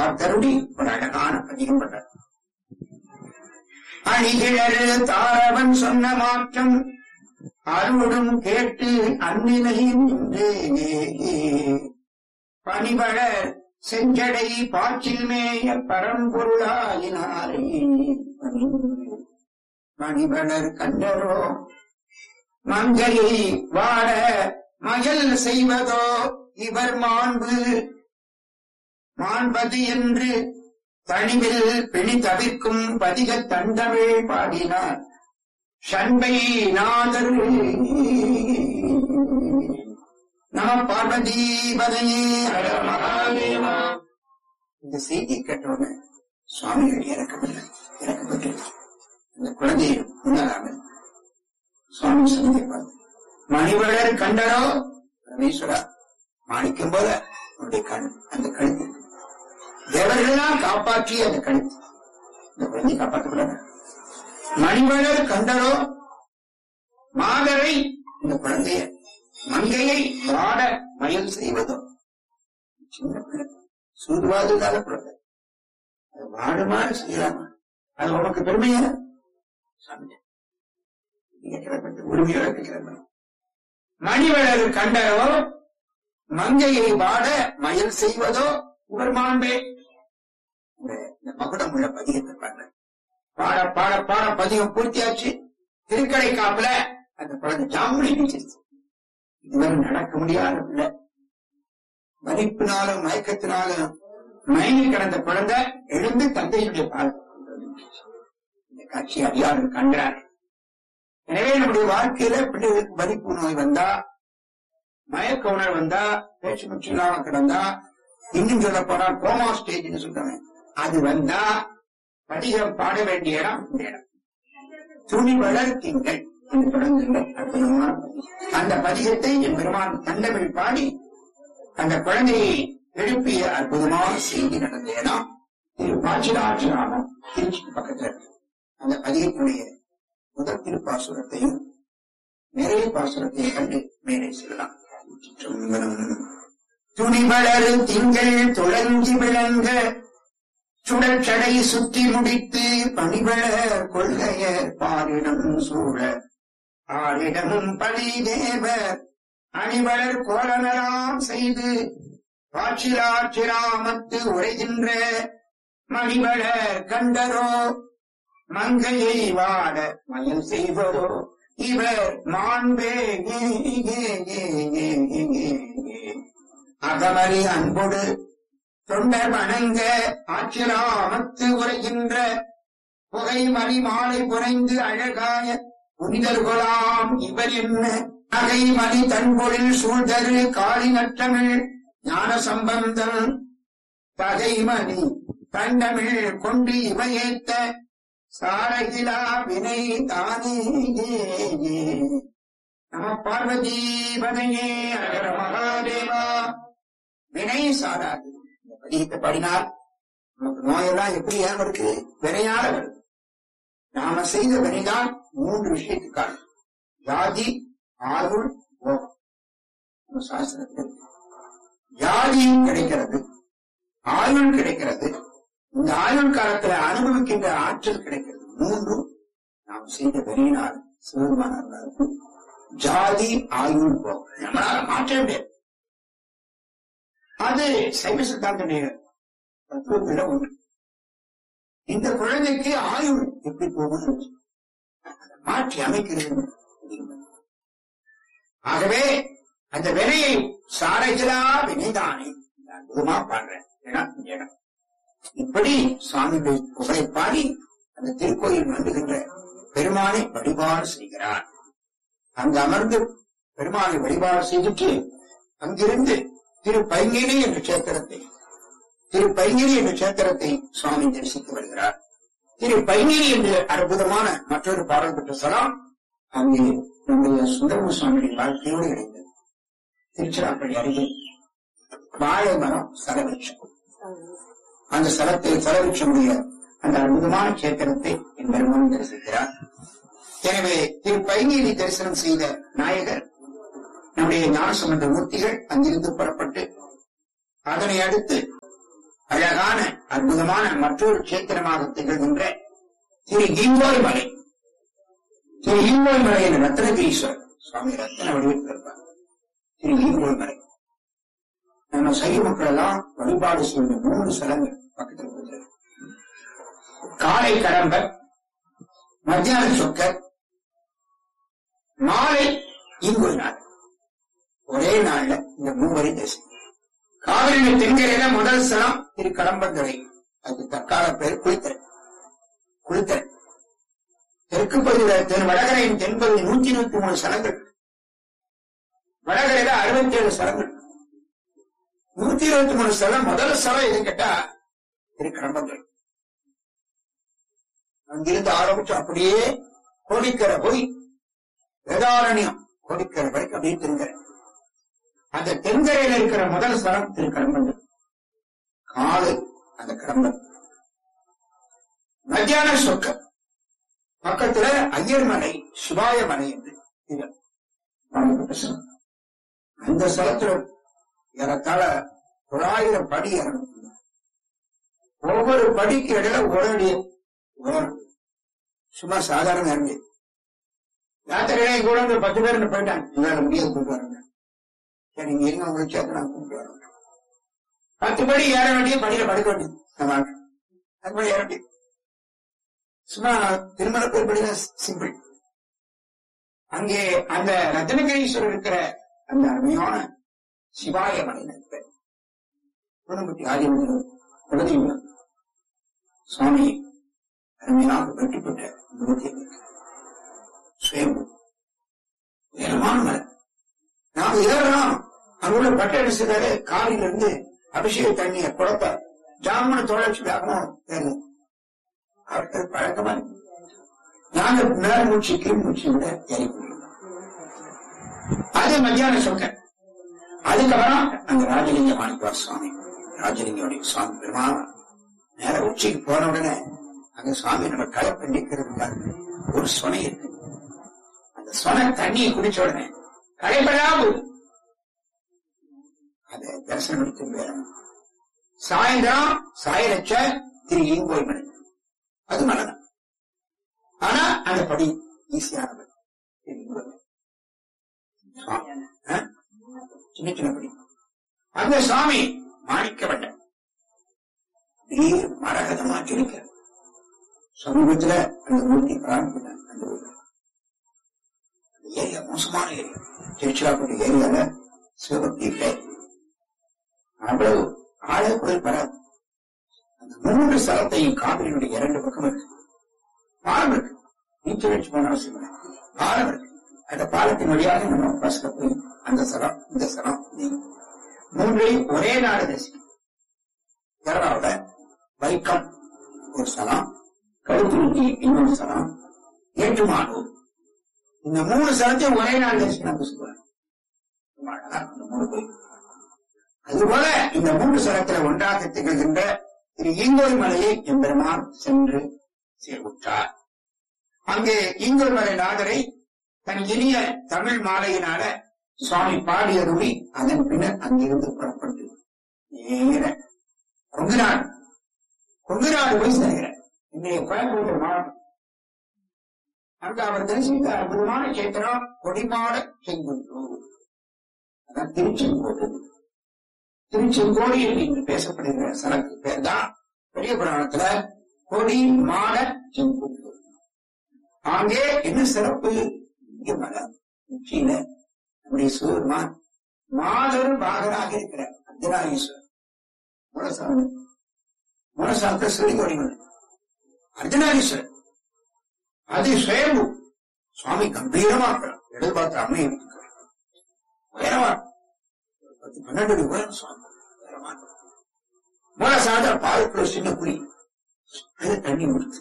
பார்த்தருடி ஒரு அழகான பதிகம் பண்றார் அணிகிழறு தாரவன் சொன்ன மாற்றம் அருளும் கேட்டு அந்நிலையும் பணிபட செஞ்சடை பாச்சில் மேய பரம்பொருளாயினாரே மணிவளர் கண்டரோ மங்கையை வாட மயல் செய்வதோ இவர் மாண்பு மாண்பது என்று தனிவில் பிணி தவிர்க்கும் பதிக தண்டமிழ் பாடினார் சண்பை நாதர் நம பார்வதீபதையே ஹர மகாதேவா இந்த செய்தி கேட்டவுடனே சுவாமிகள் இறக்கப்படல இறக்கப்பட்டு இந்த குழந்தையை முன்னாளாக சுவாமி சந்திப்பார் மணிவளர் கண்டரோ பரமேஸ்வரா மாணிக்கம் போல உன்னுடைய கண் அந்த கழுத்து தேவர்களெல்லாம் காப்பாற்றிய அந்த கழுத்து இந்த குழந்தை காப்பாற்றப்படாத மணிவளர் கண்டரோ மாதரை இந்த குழந்தைய மங்கையை வாட மயல் செய்வதோ சின்ன பிள்ளை சூதுவாது இல்லாத குழந்தை அது வாடுமாறு செய்யலாமா அது உனக்கு பெருமையா சாமி நீங்க கிளம்பி உரிமையோட கிளம்பி மணிவளர் கண்டரோ மங்கையை வாட மயல் செய்வதோ இவர் மாண்பே இந்த- இந்த மகுடம் உள்ள பதிகத்தை பாடுற பாட பாட பாட பதிகம் பூர்த்தியாச்சு திருக்கடை காப்புல அந்த குழந்தை ஜாமுனி நினைச்சிருச்சு இதுவரை நடக்க முடியாத பிள்ளை வலிப்பினாலும் மயக்கத்தினாலும் மயங்கி கிடந்த குழந்தை எழுந்து தந்தையுடைய பால் இந்த காட்சி அடியாளர் கண்டார் எனவே நம்முடைய வாழ்க்கையில பிள்ளைகளுக்கு வலிப்பு நோய் வந்தா மயக்க உணர்வு வந்தா பேச்சு முச்சு இல்லாம கிடந்தா இன்னும் சொல்ல போனா கோமா ஸ்டேஜ்னு சொல்றாங்க அது வந்தா படிகம் பாட வேண்டிய இடம் இந்த இடம் துணி வளர் திங்கள் என்று தொடங்குகின்ற அற்புதமான பதிகம். அந்த பதிகத்தை என் பெருமான் தண்டமிழ் பாடி அந்த குழந்தையை எழுப்பிய அற்புதமான செய்தி நடந்த இடம் திரு பாச்சிராட்சிராமம் திருச்சி பக்கத்துல இருக்கு அந்த பதிகத்துடைய முதல் திருப்பாசுரத்தையும் நிறைய பாசுரத்தையும் கண்டு மேலே செல்லலாம் சிற்றம்பலம். துணிவளர் திங்கள் துளஞ்சி விளங்க சுடற்சடை சுற்றி முடித்து பணிவளர் கொள்கையர் பாரிடம் சூழ ஆரிடமும் பழி தேவர் அணிவளர் கோலமெல்லாம் செய்து பாட்சிராட்சிராமத்து உரைகின்ற மணிவளர் கண்டரோ மங்கையை வாட மயம் செய்வதோ இவர் மாண்பே அகமறி அன்பொடு தொண்டர் வணங்க ஆட்சிராமத்து உரைகின்ற புகை மணி மாலை புரைந்து அழகாய புனிதர்களாம் இவர் என்ன நகை மணி தன்பொழில் சூழ்தரு காளி நற்றமிழ் ஞான சம்பந்தம் தகைமணி தண்டமிழ் கொண்டு இவையேத்த சாரகிலா வினை தானே நம பார்வதி பதையே அகர மகாதேவா வினை சாராது இந்த பதிகத்தை பாடினால் நமக்கு நோயெல்லாம் எப்படி ஏன் இருக்கு வினையால வருது நாம செய்த வினைதான் மூன்று விஷயத்துக்காக ஜாதி ஆயுள் போகம் நம்ம சாஸ்திரத்தில் இருக்கு. ஜாதியும் கிடைக்கிறது ஆயுள் கிடைக்கிறது இந்த ஆயுள் காலத்துல அனுபவிக்கின்ற ஆற்றல் கிடைக்கிறது மூன்றும் நாம் செய்த வெறியினால் சிவருமானார் ஜாதி ஆயுள் போகும் நம்மளால மாற்ற முடியாது அது சைவ சித்தாந்தனுடைய தத்துவத்தில ஒன்று இந்த குழந்தைக்கு ஆயுள் எப்படி போகும் மாற்றி அமைக்கிறது ஆகவே அந்த வினையை சாரகிலா வினைதானே இந்த அற்புதமா பாடுறேன் இடம் இந்த இடம் இப்படி சுவாமியுடைய புகழை பாடி அந்த திருக்கோயில் வந்துகின்ற பெருமானை வழிபாடு செய்கிறார் அங்கு அமர்ந்து பெருமானை வழிபாடு செய்துட்டு அங்கிருந்து திரு பைங்கிரி என்ற சேத்திரத்தை திரு பைங்கிரி என்ற சேத்திரத்தை சுவாமி தரிசித்து வருகிறார் திரு பைங்கிரி என்ற அற்புதமான மற்றொரு பாடல் பெற்ற ஸ்தலம் அங்கே நம்முடைய சுந்தரம சுவாமியின் வாழ்க்கையோடு இணைந்தது திருச்சிராப்பள்ளி அருகில் வாழை மரம் சரவிருட்சம் அந்த ஸ்தலத்தை சரவிருட்சமுடைய அந்த அற்புதமான சேத்திரத்தை என் பெருமான் தரிசிக்கிறார் எனவே திரு பைங்கிரி தரிசனம் செய்த நாயகர் நம்முடைய ஞானசம்பந்த மூர்த்திகள் அங்கிருந்து புறப்பட்டு அதனை அடுத்து அழகான அற்புதமான மற்றொரு கஷேத்திரமாக திகழ்கின்ற திரு ஈங்கோய் மலை திரு ஈங்கோய் மலை என்ற ரத்னகிரீஸ்வரர் சுவாமி ரத்ன வடிவத்தில் இருப்பார் திரு ஈங்கோய் மலை நம்ம சைவ மக்கள் எல்லாம் வழிபாடு செய்த மூணு ஸ்தலங்கள் பக்கத்தில் இருக்கிறது காலை கடம்பர் மத்தியான சொக்கர் மாலை ஈங்கோய் நாள் ஒரே நாள்ல இந்த மூவரை தரிசனம் காவிரி தென்கரையில முதல் ஸ்தலம் திரு கடம்பந்துறை அதுக்கு தற்கால பேர் குளித்தல் குளித்தல் தெற்கு பகுதியில் தென் வடகரையின் தென்பகுதி நூத்தி நூத்தி மூணு ஸ்தலங்கள் வடகரையில அறுபத்தி ஏழு ஸ்தலங்கள் நூத்தி இருபத்தி மூணு ஸ்தலம் முதல் ஸ்தலம் எது கேட்டா திரு கடம்பந்துறை அங்கிருந்து ஆரம்பிச்சு அப்படியே கோடிக்கரை போய் வேதாரண்யம் கோடிக்கரை வரைக்கும் அப்படியே தென்கரை அந்த தென்கரையில இருக்கிற முதல் ஸ்தலம் திரு கடம்பன் காலை அந்த கடம்பன் மத்தியான சொக்கம் பக்கத்துல ஐயர் மலை சிவாய மலை என்று இது வழங்கப்பட்ட ஸ்தலம். அந்த ஸ்தலத்துல ஏறத்தாழ தொள்ளாயிரம் படி இறங்கும் ஒவ்வொரு படிக்கு இடையில ஒரு அடி உயரம் சும்மா சாதாரண இறங்கி யாத்திரையிலே கூட ஒரு பத்து பேர் போயிட்டாங்க இவரால முடியாது கொண்டு வரங்க சரி நீங்க எங்க உங்களுக்கு சேர்த்து நான் கூப்பிட்டு வரேன் பத்து படி ஏற வேண்டிய படியில படுக்க வேண்டியது நம்ம ஆட்கள். அது மாதிரி ஏற வேண்டியது சும்மா திருமண படியில சிம்பிள் அங்கே அந்த ரத்னகிரீஸ்வரர் இருக்கிற அந்த அருமையான சிவாய மலையில இருக்க குணம்பட்டி ஆதிமந்திரம் குலதெய்வம் சுவாமி அருமையாக வெற்றிப்பட்ட மூர்த்தி சுயம்பு உயரமான மலை நாம் ஏறலாம் அங்குள்ள பட்டடி சிலரு காலில இருந்து அபிஷேக தண்ணிய குழப்ப ஜாமன தோழட்சி ஆகணும் ஏறும் அவர்கள் பழக்கமா இருக்கு நாங்க மேல் மூச்சு கீழ் மூச்சு விட ஏறி போயிடுவோம். அது மத்தியான சொக்க அதுக்கப்புறம் அந்த ராஜலிங்க மாணிக்கவார் சுவாமி ராஜலிங்கோடைய சுவாமி பெருமாள் நேர உச்சிக்கு போன உடனே அங்க சுவாமி நம்ம களை பண்ணிக்கிறது ஒரு சுனை இருக்கு அந்த சொன தண்ணியை குடிச்ச உடனே களைப்படா போகுது அதை தரிசனம் எடுத்து வேணும் சாயந்தரம் சாயலட்ச திரு ஈங்கோய் மலை அது மலனம் ஆனா அந்த படி ஈஸியானது திரு ஈங்கோய் மலை. சுவாமி, ஆ? சின்ன சின்ன படி அந்த சுவாமி மாணிக்கப்பட்ட அப்படியே மரகதமா கிடைக்க சமீபத்துல அந்த மூர்த்தி பிரார்த்தித்தாங்க அந்த ஊர்ல ஏரியா மோசமான ஏரியா திருச்சிராப்பள்ளி ஏரியால சிவபக்தி இல்லை அவ்வளவு ஆழ குரல் வராது அந்த மூன்று ஸ்தலத்தையும் காவிரியுடைய இரண்டு பக்கம் இருக்கு பாலம் இருக்கு நீச்சல் வச்சு போன அவசியம் இல்லை பாலம் இருக்கு அந்த பாலத்தின் வழியாக நம்ம பஸ்ல போய் அந்த ஸ்தலம் இந்த ஸ்தலம் இது. மூன்றையும் ஒரே நாடு தரிசனம் கேரளாவோட வைக்கம் ஒரு ஸ்தலம் கழுத்துருட்டி இன்னொரு ஸ்தலம் ஏற்றுமானூர் இந்த மூணு ஸ்தலத்தையும் ஒரே நாள் தரிசனம் சொல்லுவாங்க ரொம்ப அழகா இருக்கும் இந்த மூணு கோயில் அதுபோல இந்த மூன்று ஸ்தலத்துல ஒன்றாக திகழ்கின்ற திரு ஈங்கோய் மலையை எம்பெருமான் சென்று சேர்வுற்றார் அங்கே ஈங்கோய் மலை நாதரை தன் இனிய தமிழ் மாலையினால சுவாமி பாடியருளி அதன் பின்னர் அங்கிருந்து புறப்பட்டு நேர கொங்குநாடு கொங்குநாடு போய் சேர்கிறார் இன்றைய கோயம்புத்தூர் மாவட்டம் அங்க அவர் தரிசித்த அற்புதமான கேத்திரம் கொடிமாட செங்குன்றூர் அதான் திருச்செங்கோடு திருச்செங்கோடியில் இன்று பேசப்படுகிற ஸ்தலத்துக்கு பேர் தான் பெரிய புராணத்துல கொடி மாட செங்குன்றூர் அங்கே என்ன சிறப்பு இங்க மரம் உச்சியில நம்முடைய சிவபெருமான் மாதொரு பாகராக இருக்கிற அர்த்தநாரீஸ்வரர் மூலசாமி மூலசாத்த சிறுகோடிகள் அர்த்தநாரீஸ்வரர் அது சுயம்பு சுவாமி கம்பீரமா இருக்கிறார் இடது பார்த்து அம்மையை இருக்கிறார் உயரமா ஒரு பத்து பன்னெண்டு அடி உயரம் சுவாமி உயரமா இருக்கிறார். மூலசாத பாலுக்குள்ள சின்ன குழி அது தண்ணி ஊடுது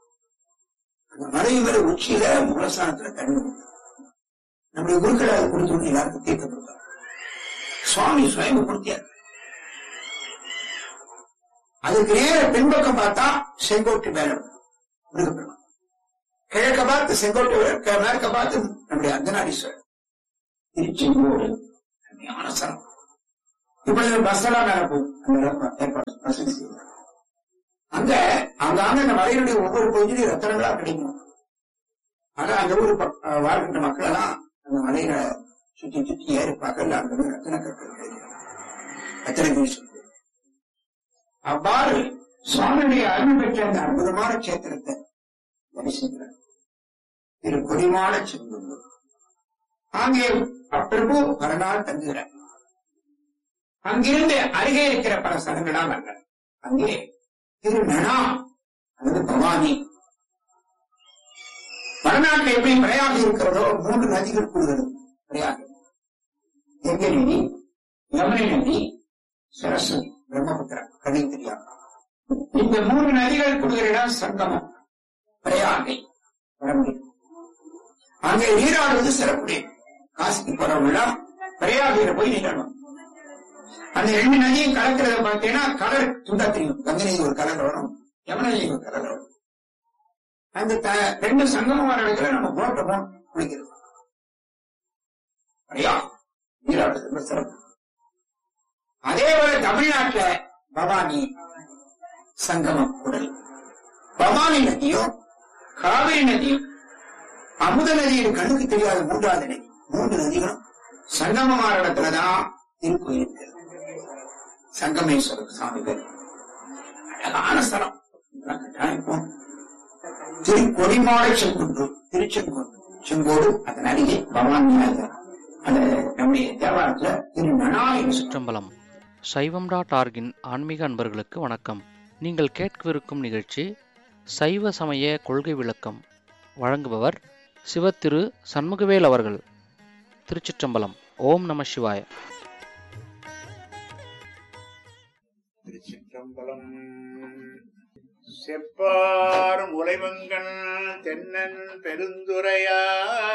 அந்த மலை மேல உச்சியில மூலஸ்தானத்துல தண்ணி ஊடுது நம்முடைய குருக்களை அதை கொடுத்து எல்லாருக்கும் தீர்க்க கொடுத்தார் சுவாமி சுயம்பு கொடுத்தார் அதுக்கு நேர பின்பக்கம் பார்த்தா செங்கோட்டு மேல முருகப்பெருமான் கிழக்க பார்த்து செங்கோட்டு வே- மேற்க பார்த்து நம்முடைய அர்த்தநாரீஸ்வரர் திருச்செங்கோடு ஞானசரம் இப்பொழுது பஸ் எல்லாம் மேல போகும் அந்த இடம் ஏற்பாடு வசதி செய்வார். அங்க அங்காங்க அந்த மலையினுடைய ஒவ்வொரு பகுதியிலும் ரத்தனங்களா கிடைக்கும் ஆனா அந்த ஊர் பக்- அஹ் வாழ்கின்ற மக்கள் எல்லாம் அந்த மலையில சுத்தி சுத்தி ஏறி பகல்ல அங்க இருந்து ரத்தன கற்கள் கிடைக்கும் ரத்தனகிரி சொல்லி அவ்வாறு சுவாமியுடைய அருள் பெற்ற அந்த அற்புதமான கஷேத்திரத்தை தரிசிக்கிறார் திரு கொடிமான செங்குன்று அங்கே அப்பிரபு பல நாள் தங்குகிறார் அங்கிருந்து அருகே இருக்கிற பல ஸ்தலங்களா வந்த அங்கே திரு நனா அல்லது பவானி வடநாட்டில் எப்படி பிரயாக இருக்கிறதோ மூன்று நதிகள் கூடுகிறது பிரயாக கங்கை நதி யமுனை நதி சரஸ்வதி பிரம்மபுத்திரா கவிந்திரியா இந்த மூன்று நதிகள் கூடுகிற இடம் சங்கமம் பிரயாகை வடமொழி அங்கே நீராடுவது சிறப்புடையது காசிக்கு போறவங்களா பிரயாகையில போய் நீராடணும் அந்த ரெண்டு நதியும் கலக்கிறத பார்த்தீங்கன்னா கலர் துண்டா தெரியும் கங்கை நதி ஒரு கலர் வரும் யமுனை நதி ஒரு கலர் வரும் அந்த த- ரெண்டு சங்கமம் வர இடத்துல நம்ம போட்ட போன் குளிக்கிறது சரியா நீராடுறது ரொம்ப சிறப்பு அதே போல தமிழ்நாட்டுல பவானி சங்கமம் உடல் பவானி நதியும் காவிரி நதியும் அமுத நதியின் கண்ணுக்கு தெரியாத மூன்றாவது நதி மூன்று நதிகளும் சங்கமமான இடத்துலதான் திருக்கோயில் இருக்கிறது சங்கமேஸ்வரர் சாமிகள் அழகான ஸ்தலம் இதெல்லாம் கட்டாயம் போகணும். திரு கொடிமாலை செங்குன்று திருச்செங்கோடு செங்கோடு அதன் அருகே பவானி நகர் அந்த நம்முடைய தேவாலயத்துல திரு நனாய் சிற்றம்பலம் சைவம் டாட் ஆர்கின் ஆன்மீக அன்பர்களுக்கு வணக்கம் நீங்கள் கேட்கவிருக்கும் நிகழ்ச்சி சைவ சமய கொள்கை விளக்கம் வழங்குபவர் சிவத்திரு சண்முகவேல் அவர்கள் திருச்சிற்றம்பலம் ஓம் நம சிவாய திருச்சிற்றம்பலம் செப்பார் முளைவங்கன் தென்னன் பெருந்துரையாய்